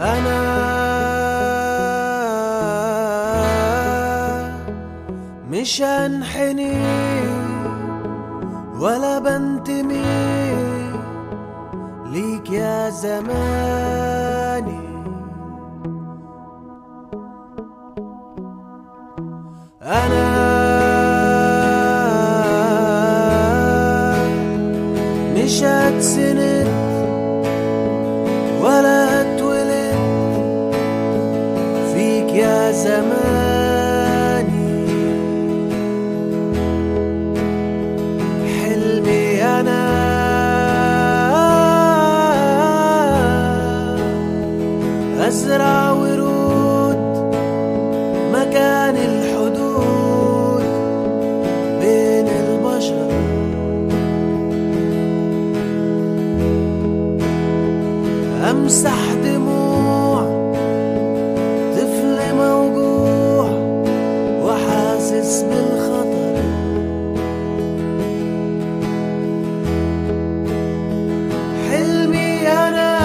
أنا مش هنحني ولا بنتمي ليك يا زماني أنا مش هتسند ولا هتولد فيك يا زماني حلمي أنا أزرع ورود مكان الحدود بين البشر أمسح دموع طفل موجوع وحاسس بالخطر حلمي أنا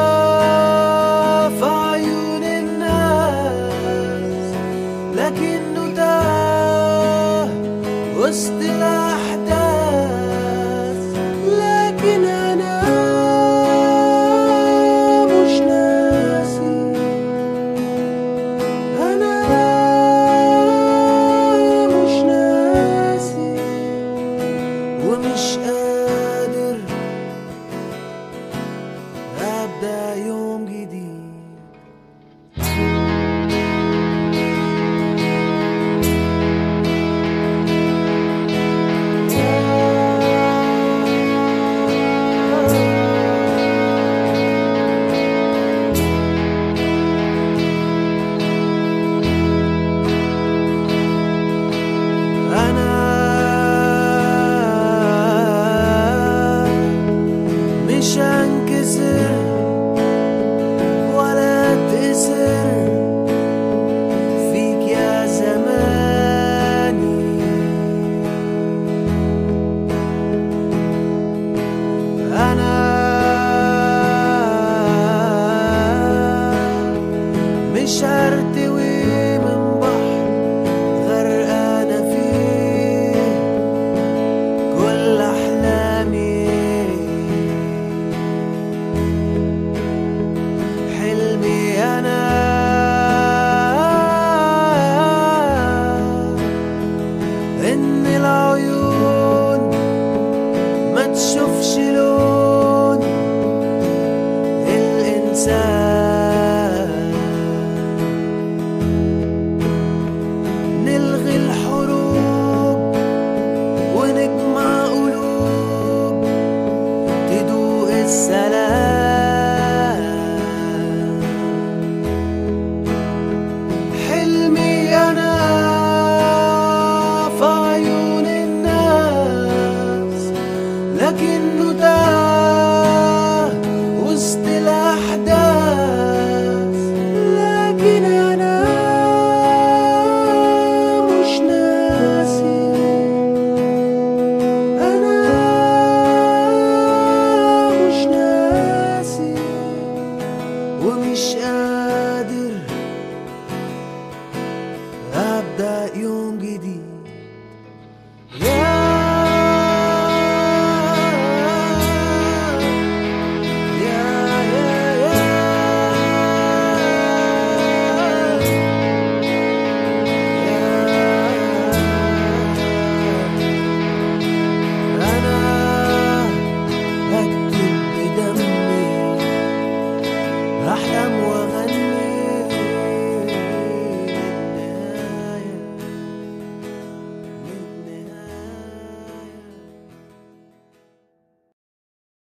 في عيون الناس لكنه تاه وسط الأحداث لكن أنا مش ناسي أنا مش ناسي ومش قادر